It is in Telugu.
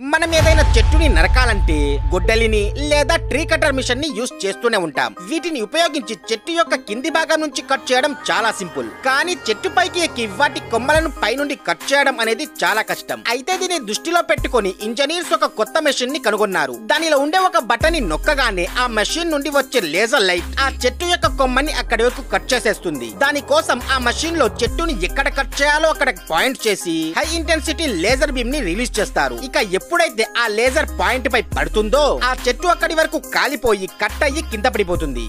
మనం ఏదైనా చెట్టుని నరకాలంటే గొడ్డలిని లేదా ట్రీ కటర్ మిషన్ ని యూస్ చేస్తూనే ఉంటాం వీటిని ఉపయోగించి చెట్టు యొక్క కింది భాగం నుంచి కట్ చేయడం చాలా సింపుల్ కానీ చెట్టు పైకి ఎక్కి వాటి కొమ్మలను పైనుండి కట్ చేయడం అనేది చాలా కష్టం అయితే దీన్ని దృష్టిలో పెట్టుకొని ఇంజనీర్స్ ఒక కొత్త మెషిన్ ని కనుగొన్నారు దానిలో ఉండే ఒక బటన్ ని నొక్కగానే ఆ మెషిన్ నుండి వచ్చే లేజర్ లైట్ ఆ చెట్టు యొక్క కొమ్మని అక్కడి వరకు కట్ చేసేస్తుంది దానికోసం ఆ మెషిన్ లో చెట్టుని ఎక్కడ కట్ చేయాలో అక్కడ పాయింట్ చేసి హై ఇంటెన్సిటీ లేజర్ బీమ్ ని రిలీజ్ చేస్తారు ఇక ఎప్పుడైతే ఆ లేజర్ పాయింట్ పై పడుతుందో ఆ చెట్టు అక్కడి వరకు కాలిపోయి కట్ అయ్యి కింద పడిపోతుంది